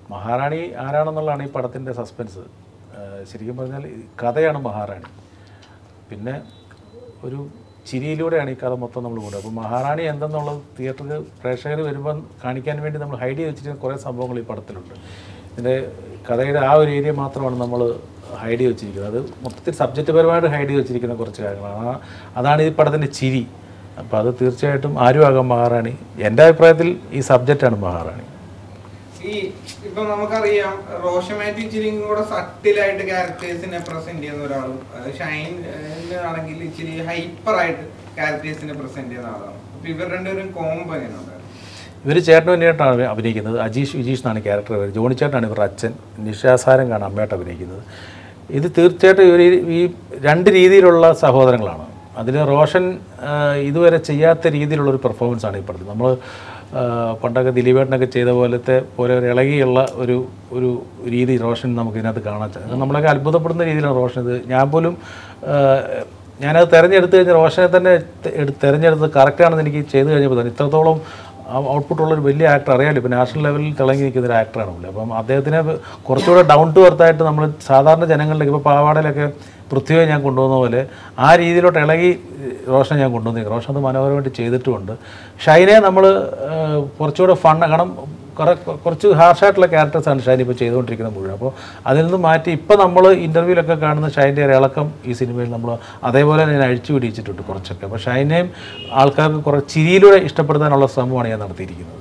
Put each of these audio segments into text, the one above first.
മഹാറാണി ആരാണെന്നുള്ളതാണ് ഈ പടത്തിൻ്റെ സസ്പെൻസ് ഏഹ് ശരിക്കും പറഞ്ഞാൽ ഈ കഥയാണ് മഹാറാണി പിന്നെ ഒരു ചിരിയിലൂടെയാണ് ഈ കഥ മൊത്തം നമ്മൾ കൊണ്ടുപോകുന്നത് അപ്പോൾ മഹാറാണി എന്തെന്നുള്ളത് തിയേറ്ററിൽ പ്രേക്ഷകർ വരുമ്പോൾ കാണിക്കാൻ വേണ്ടി നമ്മൾ ഹൈഡ് ചെയ്ത് വെച്ചിരിക്കുന്ന കുറേ സംഭവങ്ങൾ ഈ പടത്തിലുണ്ട് ഇതിൻ്റെ കഥയുടെ ആ ഒരു ഏരിയ മാത്രമാണ് നമ്മൾ ഹൈഡ് ചെയ്ത് വെച്ചിരിക്കുന്നത് അത് മൊത്തത്തിൽ സബ്ജക്റ്റ് പരമായിട്ട് ഹൈഡ് ചെയ്ത് വെച്ചിരിക്കുന്ന കുറച്ച് കാര്യങ്ങളാണ് ആ- അതാണ് ഈ പടത്തിൻ്റെ ചിരി അപ്പോൾ അത് തീർച്ചയായിട്ടും ആരും ആകാം മഹാറാണി എൻ്റെ അഭിപ്രായത്തിൽ ഈ സബ്ജക്റ്റാണ് മഹാറാണി ഈ ഇപ്പൊ നമുക്കറിയാം റോഷമാറ്റി ഇച്ചിരി കൂടെ സട്ടിലായിട്ട് ക്യാരക്ടേഴ്സിനെ പ്രസന്റ് ചെയ്യുന്ന ഒരാളും ഷൈൻ ആണെങ്കിൽ ഇച്ചിരി ഹൈപ്പർ ആയിട്ട് ക്യാരക്ടേഴ്സിനെ പ്രസന്റ് ചെയ്യുന്ന ആളാണ് അപ്പൊ ഇവർ രണ്ടുപേരും കോംബോ എങ്ങനെ ഉണ്ടായിരുന്നു ഇവർ ചേട്ടനും അനിയായിട്ടാണ് അഭിനയിക്കുന്നത് അജീഷ് വിജീഷ് എന്നാണ് ക്യാരക്ടർ പേര് ജോണി ചേട്ടനാണ് ഇവരുടെ അച്ഛൻ നിഷാസാരംഗാണ് അമ്മയായിട്ട് അഭിനയിക്കുന്നത് ഇത് തീർച്ചയായിട്ടും ഇവർ ഈ രണ്ട് രീതിയിലുള്ള സഹോദരങ്ങളാണ് അതിൽ റോഷൻ ആ, ഇതുവരെ ചെയ്യാത്ത രീതിയിലുള്ളൊരു പെർഫോമൻസ് ആണ് ഈ പടത്തിൽ നമ്മൾ പണ്ടൊക്കെ ദിലീപേട്ടനൊക്കെ ചെയ്ത പോലത്തെ പോലെ ഒരു ഇളകിയുള്ള ഒരു ഒരു രീതി റോഷൻ നമുക്ക് ഇതിനകത്ത് കാണാൻ സാധിക്കും നമ്മളൊക്കെ അത്ഭുതപ്പെടുന്ന രീതിയിലാണ് റോഷൻ ഇത് ഞാൻ പോലും ആ, ഞാനത് തിരഞ്ഞെടുത്ത് കഴിഞ്ഞാൽ റോഷനെ തന്നെ തെ- എടുത്ത് തിരഞ്ഞെടുത്ത് കറക്റ്റാണെന്ന് എനിക്ക് ചെയ്ത് കഴിഞ്ഞപ്പോൾ തന്നെ ഇത്രത്തോളം ഔട്ട്പുട്ടുള്ള ഒരു വലിയ ആക്ടർ അറിയാമല്ലോ ഇപ്പോൾ നാഷണൽ ലെവലിൽ തിളങ്ങി നിൽക്കുന്ന ഒരു ആക്ടറാണ് പുള്ളി അപ്പം അദ്ദേഹത്തിനെ കുറച്ചുകൂടെ ഡൗൺ ടു എർത്തായിട്ട് നമ്മൾ സാധാരണ ജനങ്ങളിലേക്ക് ഇപ്പോൾ പാവാടയിലൊക്കെ പൃഥ്വിയെ ഞാൻ കൊണ്ടുവന്ന പോലെ ആ രീതിയിലോട്ട് ഇളകി റോഷൻ ഞാൻ കൊണ്ടുവന്നു റോഷൻ അത് മനോഹരമായിട്ട് ചെയ്തിട്ടുമുണ്ട് ഷൈനെ നമ്മൾ കുറച്ചുകൂടെ ഫൺ കാരണം കുറെ കുറച്ച് ഹാർഷായിട്ടുള്ള ക്യാരക്ടേഴ്സാണ് ഷൈൻ ഇപ്പോൾ ചെയ്തുകൊണ്ടിരിക്കുന്നത് മുഴുവൻ അപ്പോൾ അതിൽ നിന്ന് മാറ്റി ഇപ്പോൾ നമ്മൾ ഇൻ്റർവ്യൂലൊക്കെ കാണുന്ന ഷൈൻ്റെ ഒരു ഇളക്കം ഈ സിനിമയിൽ നമ്മൾ അതേപോലെ ഞാൻ അഴിച്ചു പിടിച്ചിട്ടുണ്ട് കുറച്ചൊക്കെ അപ്പോൾ ഷൈനെയും ആൾക്കാർക്ക് കുറേ ചിരിയിലൂടെ ഇഷ്ടപ്പെടുത്താനുള്ള ശ്രമമാണ് ഞാൻ നടത്തിയിരിക്കുന്നത്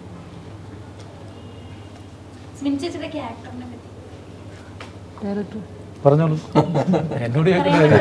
സ്മിൻ ചേച്ചിയുടെ ക്യാരക്ടറിനെ പറ്റി പറഞ്ഞോളൂ എന്നോട് ചോദിക്കുന്ന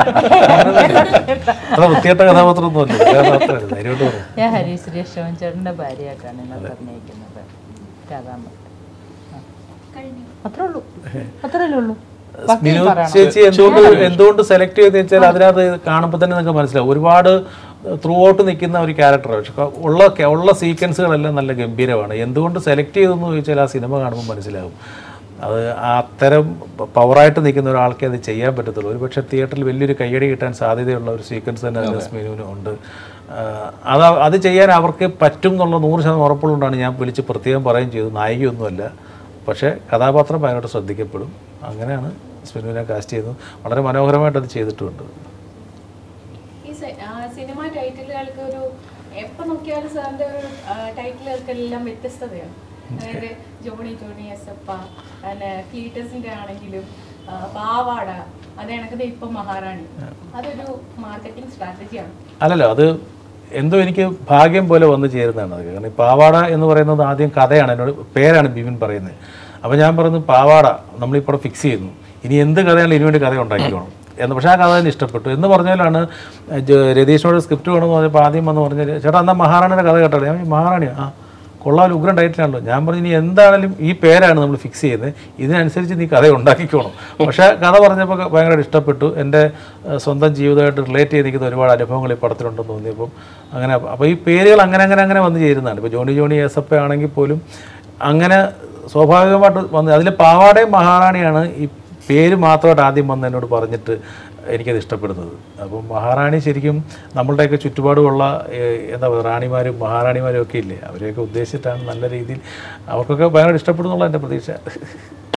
അത്ര വൃത്തിയായിട്ട കഥാപാത്രമൊന്നുമല്ല കഥാപാത്രമല്ല അതിനോട്ട് പറഞ്ഞു ഞാൻ ഹരീഷ് സുരേഷ് ശോഭൻ ചേട്ടൻ്റെ ഭാര്യയായിട്ടാണ് ഇന്നത്തെ അഭിനയിക്കുന്നത് രാധാമ കഴിഞ്ഞു അത്രേ ഉള്ളൂ അത്രയല്ലേ ഉള്ളൂ ബാക്കി മിനു പറയണം. ചേച്ചി എന്തുകൊണ്ട് എന്തുകൊണ്ട് സെലക്ട് ചെയ്തെന്ന് വെച്ചാൽ അതിനകത്ത് കാണുമ്പോൾ തന്നെ നിങ്ങൾക്ക് മനസ്സിലാവും ഒരുപാട് ത്രൂ ഔട്ട് നിൽക്കുന്ന ഒരു ക്യാരക്ടറാണ് പക്ഷെ ഉള്ള ഉള്ള സീക്വൻസുകളെല്ലാം നല്ല ഗംഭീരമാണ് എന്തുകൊണ്ട് സെലക്ട് ചെയ്തെന്ന് ചോദിച്ചാൽ ആ സിനിമ കാണുമ്പോൾ മനസ്സിലാവും അത് ആ അത്തരം പവറായിട്ട് നിൽക്കുന്ന ഒരാൾക്കേ അത് ചെയ്യാൻ പറ്റത്തുള്ളൂ ഒരു പക്ഷേ തിയേറ്ററിൽ വലിയൊരു കയ്യടി കിട്ടാൻ സാധ്യതയുള്ള ഒരു സീക്വൻസ് തന്നെ അതിന് മിനുവിന് ഉണ്ട് ആ, അത് അത് ചെയ്യാൻ അവർക്ക് പറ്റും എന്നുള്ള നൂറ് ശതമാനം ഉറപ്പുള്ളതുകൊണ്ടാണ് ഞാൻ വിളിച്ച് പ്രത്യേകം പറയുകയും ചെയ്തു നായികയൊന്നുമല്ല പക്ഷേ കഥാപാത്രം ഭയങ്കരമായിട്ട് ശ്രദ്ധിക്കപ്പെടും അങ്ങനെയാണ് സ്മിനുവിനെ കാസ്റ്റ് ചെയ്തത് വളരെ മനോഹരമായിട്ട് അത് ചെയ്തിട്ടുമുണ്ട് ഈ സി- ആ, സിനിമ ടൈറ്റിലുകൾക്ക് ഒരു എപ്പോൾ നോക്കിയാലും സാറിന്റെ ഒരു ആ, ടൈറ്റിലുകൾക്കെല്ലാം വ്യത്യസ്തതയാണ് അതായത് ജോണി ജോണി എസപ്പ പിന്നെ ക്ലീറ്റസിന്റെ ആണെങ്കിലും ആ, പാവാട അത് കണക്കത് ഇപ്പൊ മഹാറാണി അതൊരു മാർക്കറ്റിംഗ് സ്ട്രാറ്റജിയാണ് അല്ലല്ലോ അത് എന്തോ എനിക്ക് ഭാഗ്യം പോലെ വന്ന് ചേരുന്നതാണ് അത് കാരണം ഈ പാവാട എന്ന് പറയുന്നത് ആദ്യം കഥയാണ് എന്നോട് പേരാണ് ബിപിൻ പറയുന്നത് അപ്പോൾ ഞാൻ പറഞ്ഞു പാവാട നമ്മളിപ്പോൾ ഫിക്സ് ചെയ്യുന്നു ഇനി എന്ത് കഥയാണെങ്കിലും ഇതിനു വേണ്ടി കഥ ഉണ്ടാക്കിക്കോണം എന്ന് പക്ഷേ ആ കഥ തന്നെ ഇഷ്ടപ്പെട്ടു എന്ന് പറഞ്ഞാലാണ് ജ- രതീഷിനോട് സ്ക്രിപ്റ്റ് വേണമെന്ന് പറഞ്ഞപ്പോൾ ആദ്യം വന്ന് പറഞ്ഞാൽ ചേട്ടാ എന്നാൽ മഹാറാണിയുടെ കഥ കേട്ടോ ഞാൻ പറഞ്ഞു, മഹാറാണി ആ കൊള്ളാൻ ഉഗ്രൻ ടൈറ്റിലാണല്ലോ ഞാൻ പറഞ്ഞു ഇനി എന്താണെങ്കിലും ഈ പേരാണ് നമ്മൾ ഫിക്സ് ചെയ്യുന്നത് ഇതിനനുസരിച്ച് നീ കഥ ഉണ്ടാക്കിക്കോണം പക്ഷേ കഥ പറഞ്ഞപ്പോൾ ഭയങ്കര ഇഷ്ടപ്പെട്ടു എൻ്റെ ഏഹ്, സ്വന്തം ജീവിതമായിട്ട് റിലേറ്റ് ചെയ്ത് നിൽക്കുന്ന ഒരുപാട് അനുഭവങ്ങൾ ഈ പടത്തിലുണ്ടെന്ന് തോന്നിയപ്പം അങ്ങനെ അപ്പോൾ ഈ പേരുകൾ അങ്ങനെ അങ്ങനെ അങ്ങനെ വന്ന് ചേരുന്നതാണ് ഇപ്പോൾ ജോണി ജോണി എസപ്പ ആണെങ്കിൽ പോലും അങ്ങനെ സ്വാഭാവികമായിട്ട് വന്ന് അതിൽ പാവാടയും മഹാറാണിയാണ് ഈ പേര് മാത്രമായിട്ട് ആദ്യം വന്ന് എന്നോട് പറഞ്ഞിട്ട് എനിക്കത് ഇഷ്ടപ്പെടുന്നത് അപ്പം മഹാറാണി ശരിക്കും നമ്മളുടെയൊക്കെ ചുറ്റുപാടുമുള്ള ഏഹ്, എന്താ പറയുക റാണിമാരും മഹാറാണിമാരും ഒക്കെ ഇല്ലേ അവരെയൊക്കെ ഉദ്ദേശിച്ചിട്ടാണ് നല്ല രീതിയിൽ അവർക്കൊക്കെ ഭയങ്കര ഇഷ്ടപ്പെടുന്നുള്ള എൻ്റെ പ്രതീക്ഷ